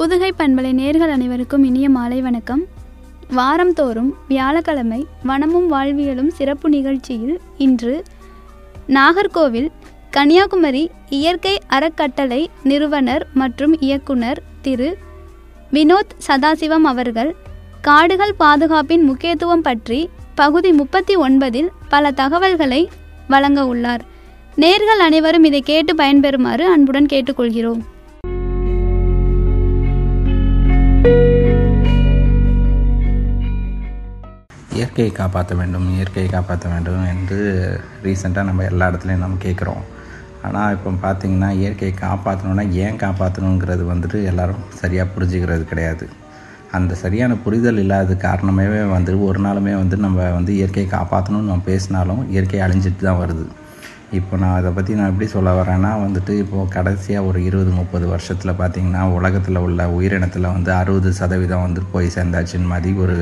புதுகை பண்பலை நேர்கள் அனைவருக்கும் இனிய மாலை வணக்கம் வாரந்தோறும் வியாழக்கிழமை வனமும் வாழ்வியலும் சிறப்பு நிகழ்ச்சியில் இன்று நாகர்கோவில் கன்னியாகுமரி இயற்கை அறக்கட்டளை நிறுவனர் மற்றும் இயக்குனர் திரு வினோத் சதாசிவம் அவர்கள் காடுகள் பாதுகாப்பின் முக்கியத்துவம் பற்றி பகுதி முப்பத்தி ஒன்பதில் பல தகவல்களை வழங்க உள்ளார் நேர்கள் அனைவரும் இதை கேட்டு பயன்பெறுமாறு அன்புடன் கேட்டுக்கொள்கிறோம் இயற்கையை காப்பாற்ற வேண்டும் இயற்கையை காப்பாற்ற வேண்டும் என்று ரீசெண்டாக நம்ம எல்லா இடத்துலையும் நம்ம கேட்குறோம் ஆனால் இப்போ பார்த்திங்கன்னா இயற்கையை காப்பாற்றணுன்னா ஏன் காப்பாற்றணுங்கிறது வந்துட்டு எல்லோரும் சரியாக புரிஞ்சுக்கிறது கிடையாது அந்த சரியான புரிதல் இல்லாத காரணமே வந்து ஒரு நாளுமே வந்து நம்ம வந்து இயற்கையை காப்பாற்றணும்னு நம்ம பேசினாலும் இயற்கை அழிஞ்சிட்டு தான் வருது இப்போ நான் அதை பற்றி நான் எப்படி சொல்ல வரேன்னா வந்துட்டு இப்போது கடைசியாக ஒரு இருபது முப்பது வருஷத்தில் பார்த்திங்கன்னா உலகத்தில் உள்ள உயிரினத்தில் வந்து அறுபது சதவீதம் வந்து போய் சேர்ந்தாச்சுன்னு மாதிரி ஒரு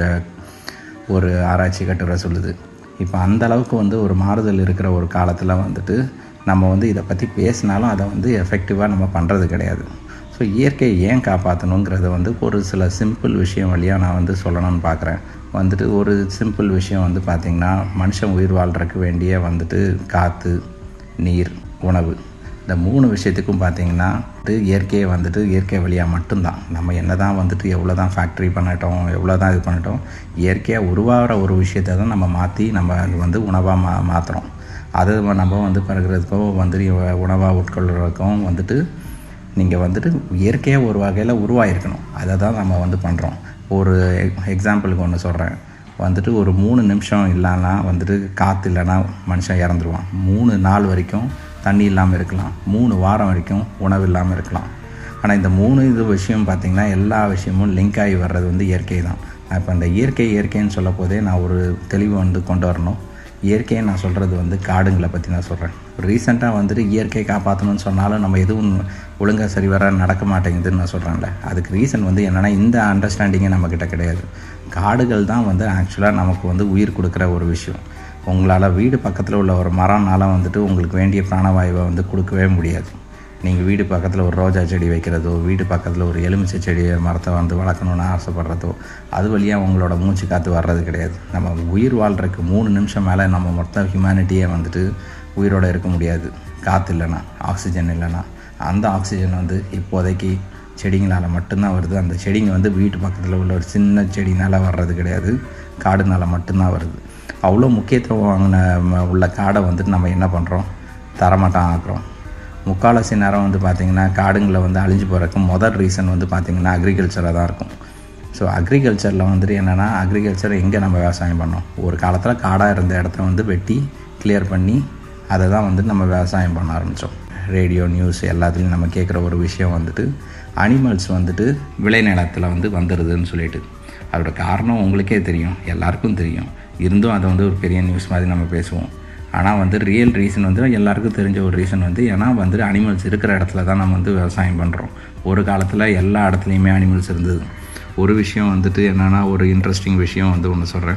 ஒரு ஆராய்ச்சி கட்டுரை சொல்லுது இப்போ அந்த அளவுக்கு வந்து ஒரு மாறுதல் இருக்கிற ஒரு காலத்தில் வந்துட்டு நம்ம வந்து இதை பற்றி பேசினாலும் அதை வந்து எஃபெக்டிவாக நம்ம பண்ணுறது கிடையாது ஸோ இயற்கையை ஏன் காப்பாற்றணுங்கிறத வந்து ஒரு சில சிம்பிள் விஷயம் வழியாக நான் வந்து சொல்லணும்னு பார்க்குறேன் வந்துட்டு ஒரு சிம்பிள் விஷயம் வந்து பார்த்திங்கன்னா மனுஷன் உயிர் வாழ்கிறதுக்கு வேண்டிய வந்துட்டு காற்று நீர் உணவு இந்த மூணு விஷயத்துக்கும் பார்த்திங்கன்னா வந்து இயற்கையை வந்துட்டு இயற்கை வழியாக மட்டும்தான் நம்ம என்ன தான் வந்துட்டு எவ்வளோ தான் ஃபேக்ட்ரி பண்ணட்டும் எவ்வளோ தான் இது பண்ணட்டும் இயற்கையாக உருவாகிற ஒரு விஷயத்தை தான் நம்ம மாற்றி நம்ம அது வந்து உணவாக மா மாற்றுறோம் அது நம்ம வந்து பறக்கிறதுக்கோ வந்துட்டு உணவாக உட்கொள்கிறதுக்கும் வந்துட்டு நீங்கள் வந்துட்டு இயற்கையாக ஒரு வகையில் உருவாகிருக்கணும் அதை தான் நம்ம வந்து பண்ணுறோம் ஒரு எக்ஸாம்பிளுக்கு ஒன்று சொல்கிறேன் வந்துட்டு ஒரு மூணு நிமிஷம் இல்லைன்னா வந்துட்டு காற்று இல்லைன்னா மனுஷன் இறந்துருவான் மூணு நாள் வரைக்கும் தண்ணி இல்லாமல் இருக்கலாம் மூணு வாரம் வரைக்கும் உணவு இல்லாமல் இருக்கலாம் ஆனால் இந்த மூணு இது விஷயம் பார்த்திங்கன்னா எல்லா விஷயமும் லிங்க் ஆகி வர்றது வந்து இயற்கை தான் இப்போ அந்த இயற்கை இயற்கைன்னு சொல்ல போதே நான் ஒரு தெளிவு வந்து கொண்டு வரணும் இயற்கையை நான் சொல்கிறது வந்து காடுங்களை பற்றி நான் சொல்கிறேன் ரீசெண்டாக வந்துட்டு இயற்கை காப்பாற்றணும்னு சொன்னாலும் நம்ம எதுவும் ஒழுங்காக சரி வர நடக்க மாட்டேங்குதுன்னு நான் சொல்கிறேன்ல அதுக்கு ரீசன் வந்து என்னென்னா இந்த அண்டர்ஸ்டாண்டிங்கே நம்மக்கிட்ட கிடையாது காடுகள் தான் வந்து ஆக்சுவலாக நமக்கு வந்து உயிர் கொடுக்குற ஒரு விஷயம் உங்களால் வீடு பக்கத்தில் உள்ள ஒரு மரம்னால வந்துட்டு உங்களுக்கு வேண்டிய பிராணவாயுவை வந்து கொடுக்கவே முடியாது நீங்கள் வீடு பக்கத்தில் ஒரு ரோஜா செடி வைக்கிறதோ வீடு பக்கத்தில் ஒரு எலுமிச்சை செடி மரத்தை வந்து வளர்க்கணுன்னு ஆசைப்படுறதோ அது வழியாக உங்களோட மூச்சு காற்று வர்றது கிடையாது நம்ம உயிர் வாழ்கிறதுக்கு மூணு நிமிஷம் மேலே நம்ம மொத்த ஹியூமனிட்டியே வந்துட்டு உயிரோடு இருக்க முடியாது காற்று இல்லைன்னா ஆக்சிஜன் இல்லைன்னா அந்த ஆக்சிஜன் வந்து இப்போதைக்கு செடிங்களால் மட்டும்தான் வருது அந்த செடிங்க வந்து வீட்டு பக்கத்தில் உள்ள ஒரு சின்ன செடினால் வர்றது கிடையாது காடுனால் மட்டும்தான் வருது அவ்வளோ முக்கியத்துவம் வாங்கின உள்ள காடை வந்துட்டு நம்ம என்ன பண்ணுறோம் தரமாட்டம் ஆக்குறோம் முக்கால்வாசி நேரம் வந்து பார்த்திங்கன்னா காடுங்களை வந்து அழிஞ்சு போகிறதுக்கு முதல் ரீசன் வந்து பார்த்திங்கன்னா அக்ரிகல்ச்சராக தான் இருக்கும் ஸோ அக்ரிகல்ச்சரில் வந்துட்டு என்னென்னா அக்ரிகல்ச்சர் எங்கே நம்ம விவசாயம் பண்ணோம் ஒரு காலத்தில் காடாக இருந்த இடத்த வந்து வெட்டி கிளியர் பண்ணி அதை தான் வந்து நம்ம விவசாயம் பண்ண ஆரம்பித்தோம் ரேடியோ நியூஸ் எல்லாத்துலேயும் நம்ம கேட்குற ஒரு விஷயம் வந்துட்டு அனிமல்ஸ் வந்துட்டு விளைநிலத்தில் வந்து வந்துடுதுன்னு சொல்லிட்டு அதோட காரணம் உங்களுக்கே தெரியும் எல்லாருக்கும் தெரியும் இருந்தும் அதை வந்து ஒரு பெரிய நியூஸ் மாதிரி நம்ம பேசுவோம் ஆனால் வந்து ரியல் ரீசன் வந்து எல்லாருக்கும் தெரிஞ்ச ஒரு ரீசன் வந்து ஏன்னா வந்துட்டு அனிமல்ஸ் இருக்கிற இடத்துல தான் நம்ம வந்து விவசாயம் பண்ணுறோம் ஒரு காலத்தில் எல்லா இடத்துலையுமே அனிமல்ஸ் இருந்தது ஒரு விஷயம் வந்துட்டு என்னென்னா ஒரு இன்ட்ரெஸ்டிங் விஷயம் வந்து ஒன்று சொல்கிறேன்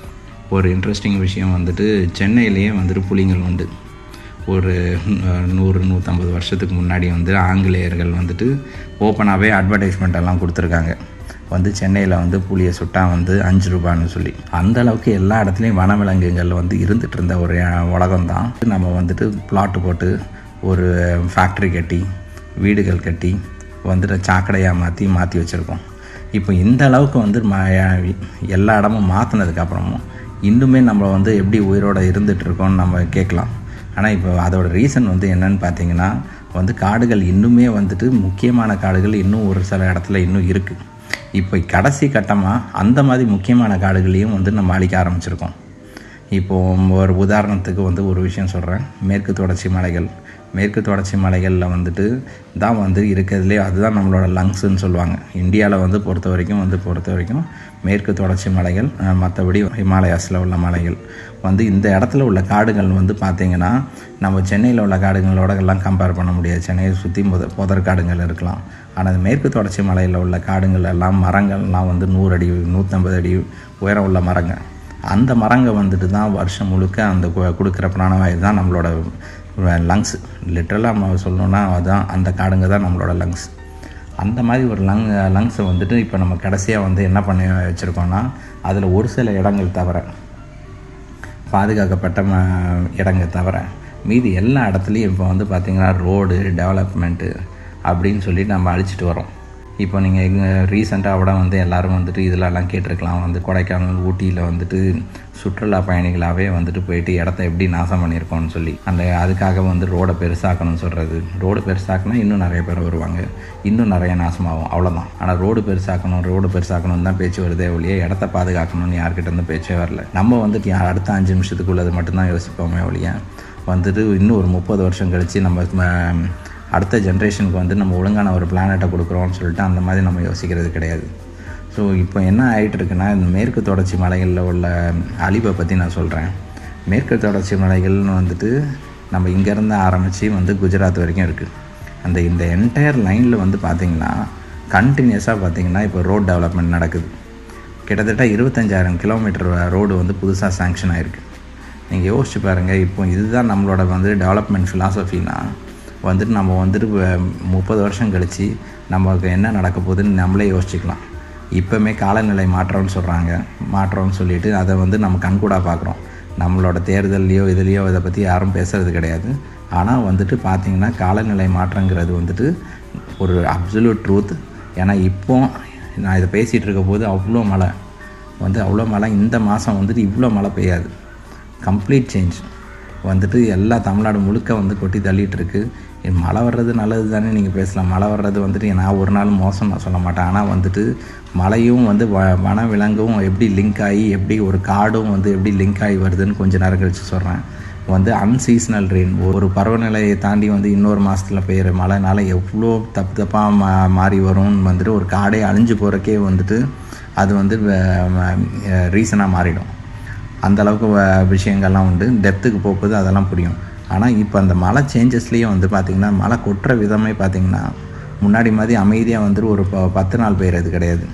ஒரு இன்ட்ரெஸ்டிங் விஷயம் வந்துட்டு சென்னையிலேயே வந்துட்டு புலிங்கள் உண்டு ஒரு நூறு நூற்றம்பது வருஷத்துக்கு முன்னாடி வந்து ஆங்கிலேயர்கள் வந்துட்டு ஓப்பனாகவே அட்வர்டைஸ்மெண்ட் எல்லாம் கொடுத்துருக்காங்க வந்து சென்னையில் வந்து புளியை சுட்டால் வந்து அஞ்சு ரூபான்னு சொல்லி அந்த அளவுக்கு எல்லா இடத்துலையும் வனவிலங்குகள் வந்து இருந்துகிட்டு இருந்த ஒரு உலகம் தான் நம்ம வந்துட்டு பிளாட்டு போட்டு ஒரு ஃபேக்ட்ரி கட்டி வீடுகள் கட்டி வந்துட்டு சாக்கடையாக மாற்றி மாற்றி வச்சுருக்கோம் இப்போ இந்த அளவுக்கு வந்து ம எல்லா இடமும் மாற்றினதுக்கப்புறமும் இன்னுமே நம்ம வந்து எப்படி உயிரோடு இருந்துகிட்டு இருக்கோம்னு நம்ம கேட்கலாம் ஆனால் இப்போ அதோட ரீசன் வந்து என்னன்னு பார்த்தீங்கன்னா வந்து காடுகள் இன்னுமே வந்துட்டு முக்கியமான காடுகள் இன்னும் ஒரு சில இடத்துல இன்னும் இருக்குது இப்போ கடைசி கட்டமாக அந்த மாதிரி முக்கியமான காடுகளையும் வந்து நம்ம அழிக்க ஆரம்பிச்சிருக்கோம் இப்போது ஒரு உதாரணத்துக்கு வந்து ஒரு விஷயம் சொல்கிறேன் மேற்கு தொடர்ச்சி மலைகள் மேற்கு தொடர்ச்சி மலைகளில் வந்துட்டு தான் வந்து இருக்கிறதுலே அதுதான் நம்மளோட லங்ஸ்ன்னு சொல்லுவாங்க இந்தியாவில் வந்து பொறுத்த வரைக்கும் வந்து பொறுத்த வரைக்கும் மேற்கு தொடர்ச்சி மலைகள் மற்றபடி ஹிமாலயாஸில் உள்ள மலைகள் வந்து இந்த இடத்துல உள்ள காடுகள் வந்து பார்த்திங்கன்னா நம்ம சென்னையில் உள்ள காடுகளோட எல்லாம் கம்பேர் பண்ண முடியாது சென்னையை சுற்றி முத புதர் காடுகள் இருக்கலாம் ஆனால் மேற்கு தொடர்ச்சி மலையில் உள்ள காடுகள் எல்லாம் மரங்கள்லாம் வந்து நூறு அடி நூற்றம்பது அடி உயரம் உள்ள மரங்கள் அந்த மரங்கள் வந்துட்டு தான் வருஷம் முழுக்க அந்த கொடுக்குற பிராணவாயு தான் நம்மளோட லங்ஸ் லிட்ரலாக நம்ம சொல்லணுன்னா அதுதான் அந்த காடுங்க தான் நம்மளோட லங்ஸ் அந்த மாதிரி ஒரு லங் லங்ஸை வந்துட்டு இப்போ நம்ம கடைசியாக வந்து என்ன பண்ணி வச்சுருக்கோன்னா அதில் ஒரு சில இடங்கள் தவிர பாதுகாக்கப்பட்ட ம இடங்கள் தவிர மீதி எல்லா இடத்துலையும் இப்போ வந்து பார்த்திங்கன்னா ரோடு டெவலப்மெண்ட்டு அப்படின்னு சொல்லி நம்ம அழிச்சிட்டு வரோம் இப்போ நீங்கள் எங்கே ரீசெண்டாக கூட வந்து எல்லோரும் வந்துட்டு இதிலலாம் கேட்டிருக்கலாம் வந்து கொடைக்கானல் ஊட்டியில் வந்துட்டு சுற்றுலா பயணிகளாகவே வந்துட்டு போயிட்டு இடத்த எப்படி நாசம் பண்ணியிருக்கோம்னு சொல்லி அந்த அதுக்காக வந்து ரோடை பெருசாக்கணும்னு சொல்கிறது ரோடு பெருசாக்கினா இன்னும் நிறைய பேர் வருவாங்க இன்னும் நிறைய நாசமாகும் அவ்வளோதான் ஆனால் ரோடு பெருசாக்கணும் ரோடு பெருசாக்கணும் தான் பேச்சு வருதே ஒழிய இடத்த பாதுகாக்கணும்னு யார்கிட்ட இருந்து பேச்சே வரல நம்ம வந்துட்டு அடுத்த அஞ்சு நிமிஷத்துக்குள்ளது மட்டும்தான் யோசிப்போமே ஒழிய வந்துட்டு இன்னும் ஒரு முப்பது வருஷம் கழித்து நம்ம அடுத்த ஜென்ரேஷனுக்கு வந்து நம்ம ஒழுங்கான ஒரு பிளானட்டை கொடுக்குறோம்னு சொல்லிட்டு அந்த மாதிரி நம்ம யோசிக்கிறது கிடையாது ஸோ இப்போ என்ன ஆகிட்டு இருக்குன்னா இந்த மேற்கு தொடர்ச்சி மலைகளில் உள்ள அழிவை பற்றி நான் சொல்கிறேன் மேற்கு தொடர்ச்சி மலைகள்னு வந்துட்டு நம்ம இங்கேருந்து ஆரம்பித்து வந்து குஜராத் வரைக்கும் இருக்குது அந்த இந்த என்டையர் லைனில் வந்து பார்த்திங்கன்னா கண்டினியூஸாக பார்த்திங்கன்னா இப்போ ரோட் டெவலப்மெண்ட் நடக்குது கிட்டத்தட்ட இருபத்தஞ்சாயிரம் கிலோமீட்டர் ரோடு வந்து புதுசாக சேங்ஷன் ஆகிருக்கு நீங்கள் யோசிச்சு பாருங்கள் இப்போ இதுதான் நம்மளோட வந்து டெவலப்மெண்ட் ஃபிலாசபின்னா வந்துட்டு நம்ம வந்துட்டு முப்பது வருஷம் கழித்து நமக்கு என்ன நடக்க போகுதுன்னு நம்மளே யோசிச்சுக்கலாம் இப்போவுமே காலநிலை மாற்றம்னு சொல்கிறாங்க மாற்றம்னு சொல்லிவிட்டு அதை வந்து நம்ம கண்கூடாக பார்க்குறோம் நம்மளோட தேர்தல்லையோ இதுலேயோ இதை பற்றி யாரும் பேசுகிறது கிடையாது ஆனால் வந்துட்டு பார்த்திங்கன்னா காலநிலை மாற்றங்கிறது வந்துட்டு ஒரு அப்சல்யூட் ட்ரூத் ஏன்னா இப்போ நான் இதை பேசிகிட்டு இருக்க போது அவ்வளோ மழை வந்து அவ்வளோ மழை இந்த மாதம் வந்துட்டு இவ்வளோ மழை பெய்யாது கம்ப்ளீட் சேஞ்ச் வந்துட்டு எல்லா தமிழ்நாடு முழுக்க வந்து கொட்டி தள்ளிட்டு இருக்கு மழை வர்றது நல்லது தானே நீங்கள் பேசலாம் மழை வர்றது வந்துட்டு நான் ஒரு நாள் மோசம் நான் சொல்ல மாட்டேன் ஆனால் வந்துட்டு மழையும் வந்து வ வன விலங்கும் எப்படி லிங்க் ஆகி எப்படி ஒரு காடும் வந்து எப்படி லிங்க் ஆகி வருதுன்னு கொஞ்சம் நேரம் கழித்து சொல்கிறேன் வந்து அன்சீசனல் ரெயின் ஒரு பருவநிலையை தாண்டி வந்து இன்னொரு மாதத்தில் பெய்கிற மழைனால எவ்வளோ தப்பு தப்பாக மா மாறி வரும்னு வந்துட்டு ஒரு காடே அழிஞ்சு போகிறக்கே வந்துட்டு அது வந்து ரீசனாக மாறிடும் அந்த அளவுக்கு விஷயங்கள்லாம் உண்டு டெப்த்துக்கு போகும்போது அதெல்லாம் புரியும் ஆனால் இப்போ அந்த மழை சேஞ்சஸ்லேயும் வந்து பார்த்திங்கன்னா மழை கொட்டுற விதமே பார்த்திங்கன்னா முன்னாடி மாதிரி அமைதியாக வந்துட்டு ஒரு ப பத்து நாள் பெய்கிறது கிடையாது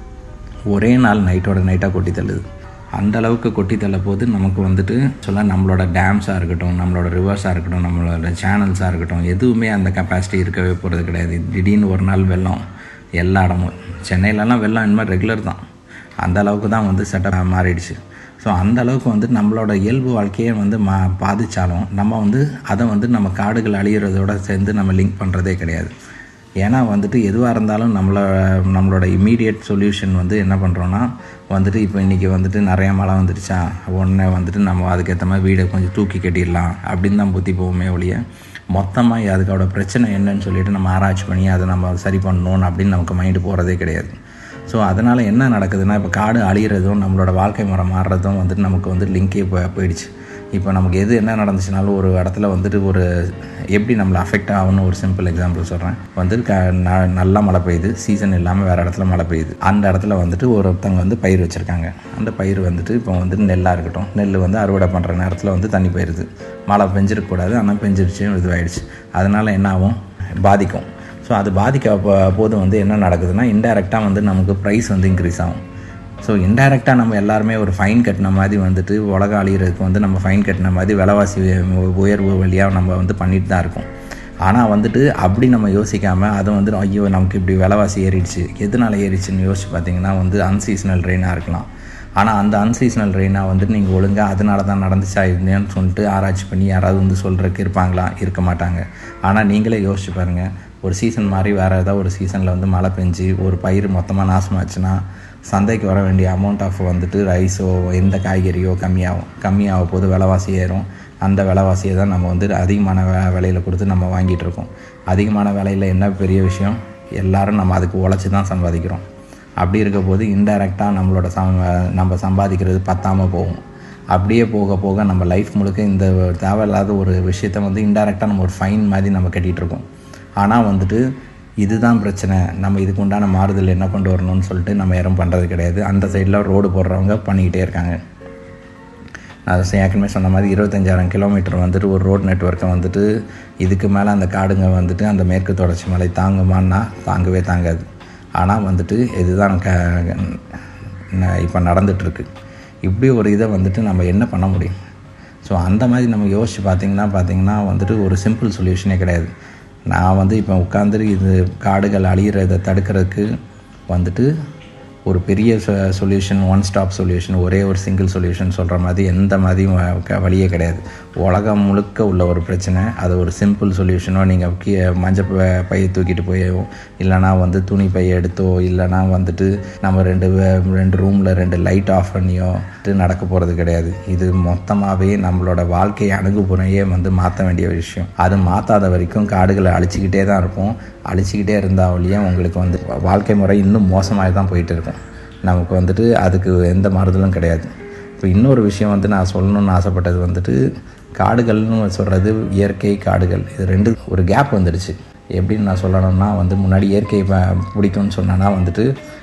ஒரே நாள் நைட்டோட நைட்டாக கொட்டி தள்ளுது அந்த அளவுக்கு கொட்டி தள்ள போது நமக்கு வந்துட்டு சொல்ல நம்மளோட டேம்ஸாக இருக்கட்டும் நம்மளோட ரிவர்ஸாக இருக்கட்டும் நம்மளோட சேனல்ஸாக இருக்கட்டும் எதுவுமே அந்த கெப்பாசிட்டி இருக்கவே போகிறது கிடையாது திடீர்னு ஒரு நாள் வெள்ளம் எல்லா இடமும் சென்னையிலலாம் வெள்ளம் இனிமேல் ரெகுலர் தான் அந்த அளவுக்கு தான் வந்து செட்டப் மாறிடுச்சு ஸோ அந்த அளவுக்கு வந்து நம்மளோட இயல்பு வாழ்க்கையை வந்து மா பாதித்தாலும் நம்ம வந்து அதை வந்து நம்ம காடுகள் அழியிறதோட சேர்ந்து நம்ம லிங்க் பண்ணுறதே கிடையாது ஏன்னா வந்துட்டு எதுவாக இருந்தாலும் நம்மளை நம்மளோட இம்மீடியட் சொல்யூஷன் வந்து என்ன பண்ணுறோன்னா வந்துட்டு இப்போ இன்றைக்கி வந்துட்டு நிறைய மழை வந்துடுச்சா உடனே வந்துட்டு நம்ம அதுக்கேற்ற மாதிரி வீடை கொஞ்சம் தூக்கி கட்டிடலாம் அப்படின்னு தான் புத்தி போவோமே ஒழிய மொத்தமாக அதுக்கோட பிரச்சனை என்னன்னு சொல்லிட்டு நம்ம ஆராய்ச்சி பண்ணி அதை நம்ம சரி பண்ணணும் அப்படின்னு நமக்கு மைண்டு போகிறதே கிடையாது ஸோ அதனால் என்ன நடக்குதுன்னா இப்போ காடு அழிகிறதும் நம்மளோட வாழ்க்கை முறை மாறுறதும் வந்துட்டு நமக்கு வந்து லிங்கே போ போயிடுச்சு இப்போ நமக்கு எது என்ன நடந்துச்சுனாலும் ஒரு இடத்துல வந்துட்டு ஒரு எப்படி நம்மளை அஃபெக்ட் ஆகும்னு ஒரு சிம்பிள் எக்ஸாம்பிள் சொல்கிறேன் வந்து க ந நல்லா மழை பெய்யுது சீசன் இல்லாமல் வேறு இடத்துல மழை பெய்யுது அந்த இடத்துல வந்துட்டு ஒருத்தவங்க வந்து பயிர் வச்சுருக்காங்க அந்த பயிர் வந்துட்டு இப்போ வந்துட்டு நெல்லாக இருக்கட்டும் நெல் வந்து அறுவடை பண்ணுற நேரத்தில் வந்து தண்ணி போயிடுது மழை பெஞ்சிருக்கக்கூடாது ஆனால் பெஞ்சிருச்சு இதுவாயிடுச்சு அதனால் என்ன ஆகும் பாதிக்கும் ஸோ அது பாதிக்க போது வந்து என்ன நடக்குதுன்னா இன்டெரக்டாக வந்து நமக்கு ப்ரைஸ் வந்து இன்க்ரீஸ் ஆகும் ஸோ இன்டைரக்டாக நம்ம எல்லாருமே ஒரு ஃபைன் கட்டின மாதிரி வந்துட்டு உலகம் அழிகிறதுக்கு வந்து நம்ம ஃபைன் கட்டின மாதிரி விலைவாசி உயர்வு வழியாக நம்ம வந்து பண்ணிட்டு தான் இருக்கோம் ஆனால் வந்துட்டு அப்படி நம்ம யோசிக்காமல் அதை வந்து ஐயோ நமக்கு இப்படி விலைவாசி ஏறிடுச்சு எதனால் ஏறிடுச்சுன்னு யோசிச்சு பார்த்தீங்கன்னா வந்து அன்சீசனல் ரெயினாக இருக்கலாம் ஆனால் அந்த அன்சீசனல் ரெயினாக வந்துட்டு நீங்கள் ஒழுங்காக அதனால தான் நடந்துச்சா இல்லையான்னு சொல்லிட்டு ஆராய்ச்சி பண்ணி யாராவது வந்து சொல்கிறதுக்கு இருப்பாங்களா இருக்க மாட்டாங்க ஆனால் நீங்களே யோசிச்சு பாருங்கள் ஒரு சீசன் மாதிரி வேறு ஏதாவது ஒரு சீசனில் வந்து மழை பெஞ்சு ஒரு பயிர் மொத்தமாக நாசமாச்சுன்னா சந்தைக்கு வர வேண்டிய அமௌண்ட் ஆஃப் வந்துட்டு ரைஸோ எந்த காய்கறியோ கம்மியாகும் கம்மியாக போது விலைவாசி ஏறும் அந்த விலைவாசியை தான் நம்ம வந்து அதிகமான வே விலையில் கொடுத்து நம்ம வாங்கிட்டு இருக்கோம் அதிகமான விலையில் என்ன பெரிய விஷயம் எல்லாரும் நம்ம அதுக்கு உழைச்சி தான் சம்பாதிக்கிறோம் அப்படி இருக்க போது இன்டைரக்டாக நம்மளோட சம் நம்ம சம்பாதிக்கிறது பத்தாமல் போகும் அப்படியே போக போக நம்ம லைஃப் முழுக்க இந்த தேவையில்லாத ஒரு விஷயத்த வந்து இன்டைரக்டாக நம்ம ஒரு ஃபைன் மாதிரி நம்ம கட்டிகிட்டு இருக்கோம் ஆனால் வந்துட்டு இதுதான் பிரச்சனை நம்ம இதுக்கு உண்டான மாறுதல் என்ன கொண்டு வரணும்னு சொல்லிட்டு நம்ம யாரும் பண்ணுறது கிடையாது அந்த சைடில் ரோடு போடுறவங்க பண்ணிக்கிட்டே இருக்காங்க அது ஏற்கனவே சொன்ன மாதிரி இருபத்தஞ்சாயிரம் கிலோமீட்டர் வந்துட்டு ஒரு ரோட் நெட்ஒர்க்கை வந்துட்டு இதுக்கு மேலே அந்த காடுங்க வந்துட்டு அந்த மேற்கு தொடர்ச்சி மலை தாங்குமான்னா தாங்கவே தாங்காது ஆனால் வந்துட்டு இதுதான் க இப்போ நடந்துகிட்ருக்கு இப்படி ஒரு இதை வந்துட்டு நம்ம என்ன பண்ண முடியும் ஸோ அந்த மாதிரி நம்ம யோசித்து பார்த்திங்கன்னா பார்த்திங்கன்னா வந்துட்டு ஒரு சிம்பிள் சொல்யூஷனே கிடையாது நான் வந்து இப்போ உட்காந்து இது காடுகள் அழிகிறத தடுக்கிறதுக்கு வந்துட்டு ஒரு பெரிய சொல்யூஷன் ஒன் ஸ்டாப் சொல்யூஷன் ஒரே ஒரு சிங்கிள் சொல்யூஷன் சொல்கிற மாதிரி எந்த மாதிரியும் வ- க- வழியே கிடையாது உலகம் முழுக்க உள்ள ஒரு பிரச்சனை அது ஒரு சிம்பிள் சொல்யூஷனோ நீங்கள் கீ மஞ்சள் ப- பையை தூக்கிட்டு போயோ இல்லைனா வந்து துணி பையை எடுத்தோ இல்லைனா வந்துட்டு நம்ம ரெண்டு வே- ரெண்டு ரூமில் ரெண்டு லைட் ஆஃப் பண்ணியோ இது நடக்க போகிறது கிடையாது இது மொத்தமாகவே நம்மளோட வாழ்க்கை அணுகுமுறையே வந்து மாற்ற வேண்டிய விஷயம் அது மாற்றாத வரைக்கும் காடுகளை அழிச்சிக்கிட்டே தான் இருப்போம் அழிச்சிக்கிட்டே இருந்தால் ஒழிய உங்களுக்கு வந்து வாழ்க்கை முறை இன்னும் மோசமாக தான் போயிட்டு இருக்கும் நமக்கு வந்துட்டு அதுக்கு எந்த மாறுதலும் கிடையாது இப்போ இன்னொரு விஷயம் வந்து நான் சொல்லணும்னு ஆசைப்பட்டது வந்துட்டு காடுகள்னு சொல்கிறது இயற்கை காடுகள் இது ரெண்டு ஒரு கேப் வந்துடுச்சு எப்படின்னு நான் சொல்லணும்னா வந்து முன்னாடி இயற்கை ப- பிடிக்கும்னு சொன்னேன்னா வந்துட்டு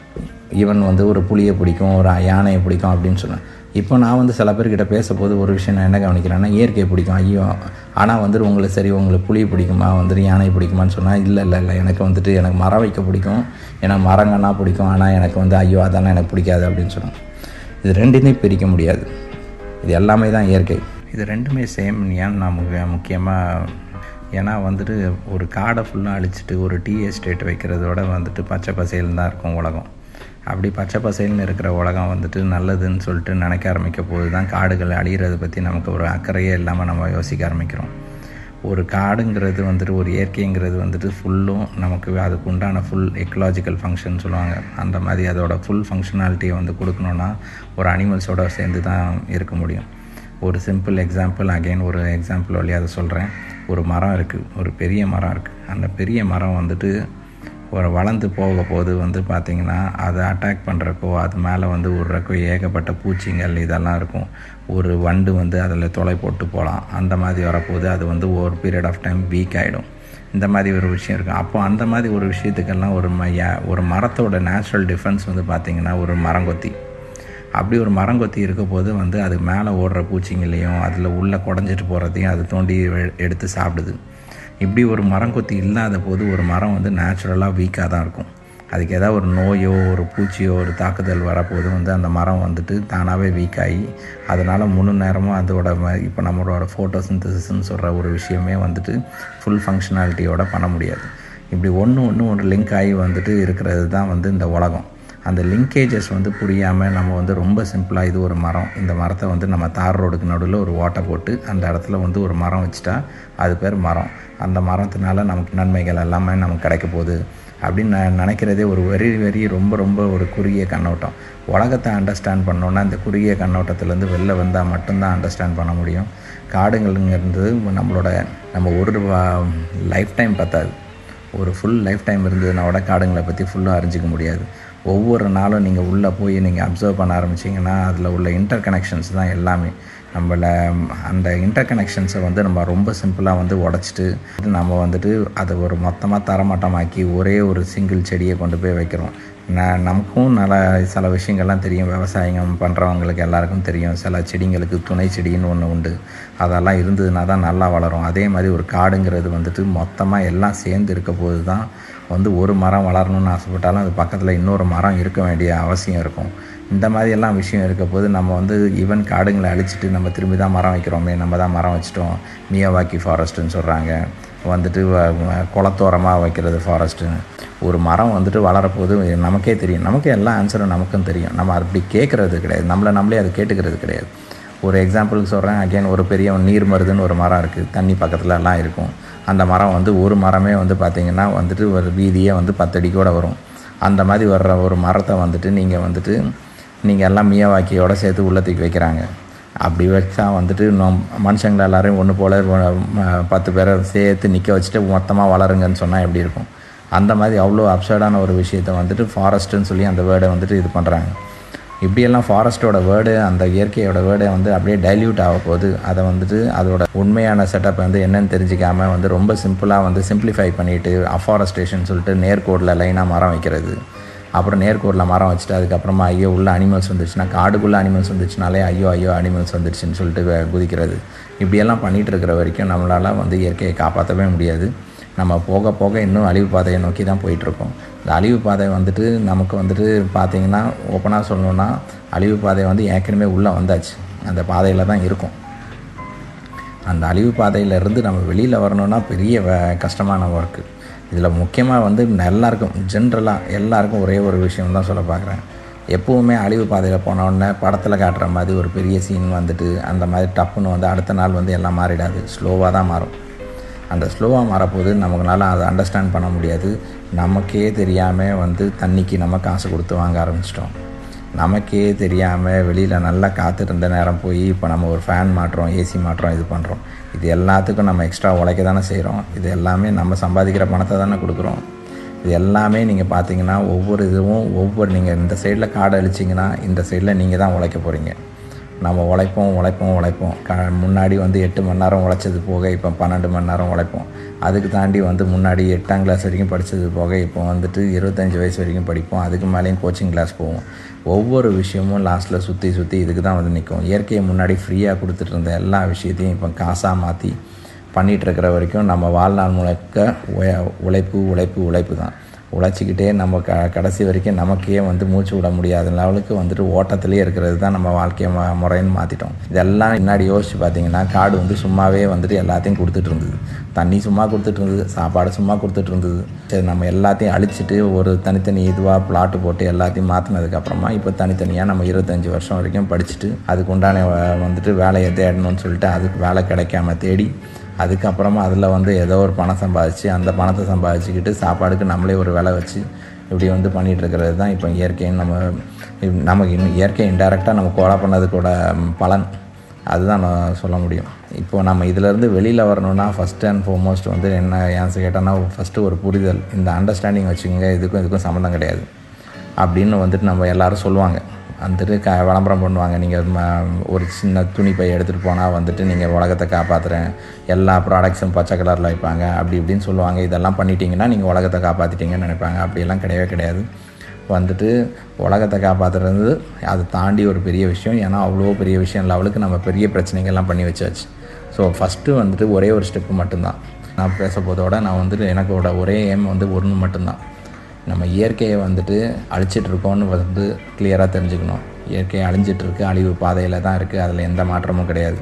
ஈவன் வந்து ஒரு புளியை பிடிக்கும் ஒரு யானையை பிடிக்கும் அப்படின்னு சொன்னேன் இப்போ நான் வந்து சில பேர்கிட்ட பேசும்போது ஒரு விஷயம் நான் என்ன கவனிக்கிறேன்னா இயற்கையை பிடிக்கும் ஐயோ ஆனால் வந்துட்டு உங்களுக்கு சரி உங்களுக்கு புளி பிடிக்குமா வந்துட்டு யானை பிடிக்குமான்னு சொன்னால் இல்லை இல்லை இல்லை எனக்கு வந்துட்டு எனக்கு மரம் வைக்க பிடிக்கும் எனக்கு மரங்கன்னா பிடிக்கும் ஆனால் எனக்கு வந்து ஐயோ அதெல்லாம் எனக்கு பிடிக்காது அப்படின்னு சொன்னோம் இது ரெண்டுமே பிரிக்க முடியாது இது எல்லாமே தான் இயற்கை இது ரெண்டுமே சேம் ஏன் நான் முக்கிய- முக்கியமாக ஏன்னா வந்துட்டு ஒரு காடை ஃபுல்லாக அழிச்சிட்டு ஒரு டீ எஸ்டேட் வைக்கிறதோட வந்துட்டு பச்சை பசேல்னு தான் இருக்கும் உலகம் அப்படி பச்சை பசேல்னு இருக்கிற உலகம் வந்துட்டு நல்லதுன்னு சொல்லிட்டு நினைக்க ஆரம்பிக்க போது தான் காடுகள் அழிகிறத பற்றி நமக்கு ஒரு அக்கறையே இல்லாமல் நம்ம யோசிக்க ஆரம்பிக்கிறோம் ஒரு காடுங்கிறது வந்துட்டு ஒரு இயற்கைங்கிறது வந்துட்டு ஃபுல்லும் நமக்கு அதுக்கு உண்டான ஃபுல் எக்கலாஜிக்கல் ஃபங்க்ஷன் சொல்லுவாங்க அந்த மாதிரி அதோட ஃபுல் ஃபங்க்ஷனாலிட்டியை வந்து கொடுக்கணுன்னா ஒரு அனிமல்ஸோட சேர்ந்து தான் இருக்க முடியும் ஒரு சிம்பிள் எக்ஸாம்பிள் அகைன் ஒரு எக்ஸாம்பிள் வழியாக அதை சொல்கிறேன் ஒரு மரம் இருக்குது ஒரு பெரிய மரம் இருக்குது அந்த பெரிய மரம் வந்துட்டு ஒரு வளர்ந்து போக போது வந்து பார்த்திங்கன்னா அதை அட்டாக் பண்ணுறக்கோ அது மேலே வந்து விட்றக்கோ ஏகப்பட்ட பூச்சிங்கள் இதெல்லாம் இருக்கும் ஒரு வண்டு வந்து அதில் தொலை போட்டு போகலாம் அந்த மாதிரி வரப்போது அது வந்து ஒரு பீரியட் ஆஃப் டைம் வீக் ஆகிடும் இந்த மாதிரி ஒரு விஷயம் இருக்குது அப்போ அந்த மாதிரி ஒரு விஷயத்துக்கெல்லாம் ஒரு ம ய- ஒரு மரத்தோட நேச்சுரல் டிஃபென்ஸ் வந்து பார்த்திங்கன்னா ஒரு மரங்கொத்தி அப்படி ஒரு மரங்கொத்தி இருக்க போது வந்து அது மேலே ஓடுற பூச்சிங்களையும் அதில் உள்ளே குடஞ்சிட்டு போகிறதையும் அது தோண்டி எ- எடுத்து சாப்பிடுது இப்படி ஒரு மரங்கொத்தி இல்லாத போது ஒரு மரம் வந்து நேச்சுரலாக வீக்காக தான் இருக்கும் அதுக்கு ஏதாவது ஒரு நோயோ ஒரு பூச்சியோ ஒரு தாக்குதல் வரப்போது வந்து அந்த மரம் வந்துட்டு தானாகவே வீக் ஆகி அதனால் முழு நேரமும் அதோட ம- இப்போ நம்மளோட ஃபோட்டோசிந்தசிஸ்ன்னு சொல்கிற ஒரு விஷயமே வந்துட்டு ஃபுல் ஃபங்க்ஷனாலிட்டியோட பண்ண முடியாது இப்படி ஒன்று ஒன்று ஒரு லிங்க் ஆகி வந்துட்டு இருக்கிறது தான் வந்து இந்த உலகம் அந்த லிங்கேஜஸ் வந்து புரியாமல் நம்ம வந்து ரொம்ப சிம்பிளாக இது ஒரு மரம் இந்த மரத்தை வந்து நம்ம தார் ரோடுக்கு நடுவில் ஒரு ஓட்டை போட்டு அந்த இடத்துல வந்து ஒரு மரம் வச்சுட்டா அது பேர் மரம் அந்த மரத்தினால நமக்கு நன்மைகள் எல்லாமே நமக்கு கிடைக்க போகுது அப்படின்னு நான் நினைக்கிறதே ஒரு வெரி வெரி ரொம்ப ரொம்ப ஒரு குறுகிய கண்ணோட்டம் உலகத்தை அண்டர்ஸ்டாண்ட் பண்ணோன்னா இந்த குறுகிய கண்ணோட்டத்துலேருந்து வெளில வந்தால் மட்டும்தான் அண்டர்ஸ்டாண்ட் பண்ண முடியும் காடுங்கள்ங்கிறது நம்மளோட நம்ம ஒரு லைஃப் டைம் பத்தாது ஒரு ஃபுல் லைஃப் டைம் இருந்ததுனா கூட காடுங்களை பற்றி ஃபுல்லாக அறிஞ்சிக்க முடியாது ஒவ்வொரு நாளும் நீங்கள் உள்ளே போய் நீங்கள் அப்சர்வ் பண்ண ஆரம்பிச்சிங்கன்னா அதில் உள்ள இன்டர் கனெக்ஷன்ஸ் தான் எல்லாமே நம்மள அந்த இன்டர் கனெக்ஷன்ஸை வந்து நம்ம ரொம்ப சிம்பிளாக வந்து உடச்சிட்டு நம்ம வந்துட்டு அதை ஒரு மொத்தமாக தரமட்டமாக்கி ஒரே ஒரு சிங்கிள் செடியை கொண்டு போய் வைக்கிறோம் நான் நமக்கும் நல்ல சில விஷயங்கள்லாம் தெரியும் விவசாயம் பண்ணுறவங்களுக்கு எல்லாருக்கும் தெரியும் சில செடிங்களுக்கு துணை செடின்னு ஒன்று உண்டு அதெல்லாம் இருந்ததுனா தான் நல்லா வளரும் அதே மாதிரி ஒரு காடுங்கிறது வந்துட்டு மொத்தமாக எல்லாம் சேர்ந்து இருக்க போது தான் வந்து ஒரு மரம் வளரணும்னு ஆசைப்பட்டாலும் அது பக்கத்தில் இன்னொரு மரம் இருக்க வேண்டிய அவசியம் இருக்கும் இந்த மாதிரி எல்லாம் விஷயம் இருக்க போது நம்ம வந்து ஈவன் காடுங்களை அழிச்சிட்டு நம்ம திரும்பி தான் மரம் வைக்கிறோமே நம்ம தான் மரம் வச்சிட்டோம் மியாவாக்கி ஃபாரஸ்ட்டுன்னு சொல்கிறாங்க வந்துட்டு வ- வ- குளத்தோரமாக வைக்கிறது ஃபாரஸ்ட்டுன்னு ஒரு மரம் வந்துட்டு வளரப்போது நமக்கே தெரியும் நமக்கே எல்லா ஆன்சரும் நமக்கும் தெரியும் நம்ம அப்படி கேட்குறது கிடையாது நம்மளை நம்மளே அது கேட்டுக்கிறது கிடையாது ஒரு எக்ஸாம்பிளுக்கு சொல்கிறேன் அகைன் ஒரு பெரிய நீர் மருதுன்னு ஒரு மரம் இருக்குது தண்ணி பக்கத்துல எல்லாம் இருக்கும் அந்த மரம் வந்து ஒரு மரமே வந்து பார்த்திங்கன்னா வந்துட்டு ஒரு வீதியே வந்து பத்தடிக்கூட வரும் அந்த மாதிரி வர்ற ஒரு மரத்தை வந்துட்டு நீங்கள் வந்துட்டு நீங்கள் எல்லாம் மியவாக்கியோட சேர்த்து உள்ள தூக்கி வைக்கிறாங்க அப்படி வச்சா வந்துட்டு நம் மனுஷங்களை எல்லாரையும் ஒன்று போல் பத்து பேரை சேர்த்து நிற்க வச்சுட்டு மொத்தமாக வளருங்கன்னு சொன்னால் எப்படி இருக்கும் அந்த மாதிரி அவ்வளோ அப்சர்டான ஒரு விஷயத்தை வந்துட்டு ஃபாரஸ்ட்டுன்னு சொல்லி அந்த வேர்டை வந்துட்டு இது பண்ணுறாங்க இப்படியெல்லாம் ஃபாரஸ்ட்டோட வேர்டு அந்த இயற்கையோட வேர்டை வந்து அப்படியே டைல்யூட் ஆக போகுது அதை வந்துட்டு அதோட உண்மையான செட்டப் வந்து என்னன்னு தெரிஞ்சிக்காமல் வந்து ரொம்ப சிம்பிளாக வந்து சிம்பிளிஃபை பண்ணிவிட்டு அஃபாரஸ்டேஷன் சொல்லிட்டு நேர்கோடில் லைனாக மரம் வைக்கிறது அப்புறம் நேர்கோட்டில் மரம் வச்சுட்டு அதுக்கப்புறமா ஐயோ உள்ள அனிமல்ஸ் வந்துச்சுன்னா காடுக்குள்ளே அனிமல்ஸ் வந்துச்சுனாலே ஐயோ ஐயோ அனிமல்ஸ் வந்துடுச்சுன்னு சொல்லிட்டு வே- குதிக்கிறது இப்படியெல்லாம் பண்ணிகிட்டு இருக்கிற வரைக்கும் நம்மளால் வந்து இயற்கையை காப்பாற்றவே முடியாது நம்ம போக போக இன்னும் அழிவு பாதையை நோக்கி தான் போயிட்டுருக்கோம் இந்த அழிவு பாதை வந்துட்டு நமக்கு வந்துட்டு பார்த்திங்கன்னா ஓப்பனாக சொல்லணுன்னா அழிவு பாதை வந்து ஏற்கனவே உள்ளே வந்தாச்சு அந்த பாதையில் தான் இருக்கும் அந்த அழிவு பாதையிலேருந்து நம்ம வெளியில் வரணும்னா பெரிய வே- கஷ்டமான ஒர்க்கு இதில் முக்கியமாக வந்து எல்லாருக்கும் ஜென்ரலாக எல்லாருக்கும் ஒரே ஒரு விஷயம் தான் சொல்ல பார்க்குறேன் எப்போவுமே அழிவு பாதையில் போன உடனே படத்தில் காட்டுற மாதிரி ஒரு பெரிய சீன் வந்துட்டு அந்த மாதிரி டப்புன்னு வந்து அடுத்த நாள் வந்து எல்லாம் மாறிடாது ஸ்லோவாக தான் மாறும் அந்த ஸ்லோவாக மாறப்போது நமக்குனால அதை அண்டர்ஸ்டாண்ட் பண்ண முடியாது நமக்கே தெரியாமல் வந்து தண்ணிக்கு நம்ம காசு கொடுத்து வாங்க ஆரம்பிச்சிட்டோம் நமக்கே தெரியாமல் வெளியில் நல்லா காத்திருந்த நேரம் போய் இப்போ நம்ம ஒரு ஃபேன் மாட்டுறோம் ஏசி மாட்டுறோம் இது பண்ணுறோம் இது எல்லாத்துக்கும் நம்ம எக்ஸ்ட்ரா உழைக்க தானே செய்கிறோம் இது எல்லாமே நம்ம சம்பாதிக்கிற பணத்தை தானே கொடுக்குறோம் இது எல்லாமே நீங்கள் பார்த்தீங்கன்னா ஒவ்வொரு இதுவும் ஒவ்வொரு நீங்கள் இந்த சைடில் காடை அழிச்சிங்கன்னா இந்த சைடில் நீங்கள் தான் உழைக்க போகிறீங்க நம்ம உழைப்போம் உழைப்போம் உழைப்போம் க முன்னாடி வந்து எட்டு மணி நேரம் உழைச்சது போக இப்போ பன்னெண்டு மணி நேரம் உழைப்போம் அதுக்கு தாண்டி வந்து முன்னாடி எட்டாம் கிளாஸ் வரைக்கும் படித்தது போக இப்போ வந்துட்டு இருபத்தஞ்சி வயசு வரைக்கும் படிப்போம் அதுக்கு மேலேயும் கோச்சிங் கிளாஸ் போவோம் ஒவ்வொரு விஷயமும் லாஸ்ட்டில் சுற்றி சுற்றி இதுக்கு தான் வந்து நிற்கும் இயற்கையை முன்னாடி ஃப்ரீயாக கொடுத்துட்டு இருந்த எல்லா விஷயத்தையும் இப்போ காசாக மாற்றி பண்ணிகிட்டு இருக்கிற வரைக்கும் நம்ம வாழ்நாள் முழுக்க உய- உழைப்பு உழைப்பு உழைப்பு தான் உழைச்சிக்கிட்டே நம்ம க கடைசி வரைக்கும் நமக்கே வந்து மூச்சு விட முடியாத லெவலுக்கு வந்துட்டு ஓட்டத்திலே இருக்கிறது தான் நம்ம வாழ்க்கை ம முறைன்னு மாற்றிட்டோம் இதெல்லாம் முன்னாடி யோசிச்சு பார்த்தீங்கன்னா காடு வந்து சும்மாவே வந்துட்டு எல்லாத்தையும் கொடுத்துட்டு இருந்தது தண்ணி சும்மா கொடுத்துட்டு இருந்தது சாப்பாடு சும்மா கொடுத்துட்டு இருந்தது சரி நம்ம எல்லாத்தையும் அழிச்சிட்டு ஒரு தனித்தனி இதுவாக பிளாட்டு போட்டு எல்லாத்தையும் மாற்றினதுக்கப்புறமா இப்போ தனித்தனியாக நம்ம இருபத்தஞ்சி வருஷம் வரைக்கும் படிச்சுட்டு அதுக்கு உண்டான வ- வந்துட்டு வேலையை தேடணும்னு சொல்லிட்டு அதுக்கு வேலை கிடைக்காம தேடி அதுக்கப்புறமா அதில் வந்து ஏதோ ஒரு பணம் சம்பாதிச்சு அந்த பணத்தை சம்பாதிச்சுக்கிட்டு சாப்பாடுக்கு நம்மளே ஒரு விலை வச்சு இப்படி வந்து பண்ணிகிட்டு இருக்கிறது தான் இப்போ இயற்கைன்னு நம்ம இப்- நமக்கு இன்னும் இயற்கை இன்டெரக்டாக நம்ம கொலை பண்ணதுக்கூட ம், பலன் அதுதான் நான் சொல்ல முடியும் இப்போ நம்ம இதிலேருந்து வெளியில் வரணும்னா ஃபஸ்ட் அண்ட் ஃபார்மோஸ்ட் வந்து என்ன ஏன் கேட்டோன்னா ஃபஸ்ட்டு ஒரு புரிதல் இந்த அண்டர்ஸ்டாண்டிங் வச்சுக்கோங்க இதுக்கும் இதுக்கும் சம்மந்தம் கிடையாது அப்படின்னு வந்துட்டு நம்ம எல்லாரும் சொல்லுவாங்க வந்துட்டு க விளம்பரம் பண்ணுவாங்க நீங்கள் ஒரு சின்ன துணி பை எடுத்துகிட்டு போனால் வந்துட்டு நீங்கள் உலகத்தை காப்பாற்றுறேன் எல்லா ப்ராடக்ட்ஸும் பச்சை கலரில் வைப்பாங்க அப்படி இப்படின்னு சொல்லுவாங்க இதெல்லாம் பண்ணிட்டீங்கன்னா நீங்கள் உலகத்தை காப்பாற்றிட்டீங்கன்னு நினைப்பாங்க அப்படியெல்லாம் கிடையவே கிடையாது வந்துட்டு உலகத்தை காப்பாற்றுறது அதை தாண்டி ஒரு பெரிய விஷயம் ஏன்னா அவ்வளோ பெரிய விஷயம் லெவலுக்கு நம்ம பெரிய பிரச்சனைகள்லாம் பண்ணி வச்சாச்சு ஸோ ஃபஸ்ட்டு வந்துட்டு ஒரே ஒரு ஸ்டெப்பு மட்டும்தான் நான் பேச போதோட நான் வந்துட்டு எனக்கோட ஒரே எய்ம் வந்து ஒன்று மட்டும்தான் நம்ம இயற்கையை வந்துட்டு அழிச்சிட்டு இருக்கோம்னு வந்து கிளியராக தெரிஞ்சுக்கணும் இயற்கை அழிஞ்சிட்டு இருக்கு அழிவு பாதையில் தான் இருக்குது அதில் எந்த மாற்றமும் கிடையாது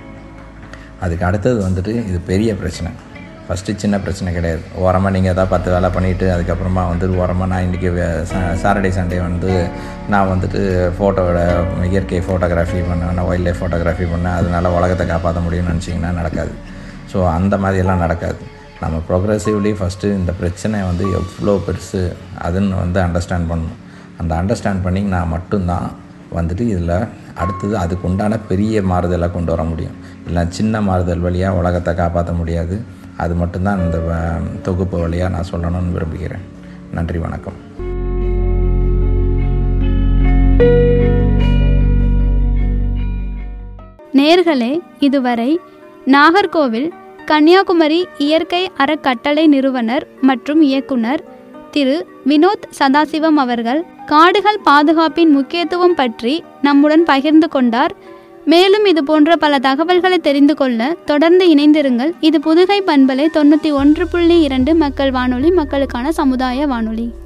அதுக்கு அடுத்தது வந்துட்டு இது பெரிய பிரச்சனை ஃபஸ்ட்டு சின்ன பிரச்சனை கிடையாது ஓரமாக நீங்கள் எதாவது பத்து வேலை பண்ணிவிட்டு அதுக்கப்புறமா வந்து ஓரமாக நான் இன்றைக்கி சாட்டர்டே சண்டே வந்து நான் வந்துட்டு ஃபோட்டோவோட இயற்கை ஃபோட்டோகிராஃபி பண்ணேன் நான் வைல்ட் லைஃப் ஃபோட்டோகிராஃபி பண்ணேன் அதனால உலகத்தை காப்பாற்ற முடியும்னு நினச்சிங்கன்னா நடக்காது ஸோ அந்த மாதிரியெல்லாம் நடக்காது நம்ம ப்ரோக்ரெசிவ்லி ஃபஸ்ட்டு இந்த பிரச்சனை வந்து எவ்வளோ பெருசு அதுன்னு வந்து அண்டர்ஸ்டாண்ட் பண்ணணும் அந்த அண்டர்ஸ்டாண்ட் பண்ணிங்கன்னா மட்டும்தான் வந்துட்டு இதில் அடுத்தது அதுக்கு உண்டான பெரிய மாறுதலை கொண்டு வர முடியும் இல்லை சின்ன மாறுதல் வழியாக உலகத்தை காப்பாற்ற முடியாது அது மட்டும்தான் இந்த அஹ், தொகுப்பு வழியாக நான் சொல்லணும்னு விரும்புகிறேன் நன்றி வணக்கம் நேர்களே இதுவரை நாகர்கோவில் கன்னியாகுமரி இயற்கை அறக்கட்டளை நிறுவனர் மற்றும் இயக்குனர் திரு வினோத் சதாசிவம் அவர்கள் காடுகள் பாதுகாப்பின் முக்கியத்துவம் பற்றி நம்முடன் பகிர்ந்து கொண்டார் மேலும் இது போன்ற பல தகவல்களை தெரிந்து கொள்ள தொடர்ந்து இணைந்திருங்கள் இது புதுகை பண்பலை தொண்ணூற்றி ஒன்று புள்ளி இரண்டு மக்கள் வானொலி மக்களுக்கான சமுதாய வானொலி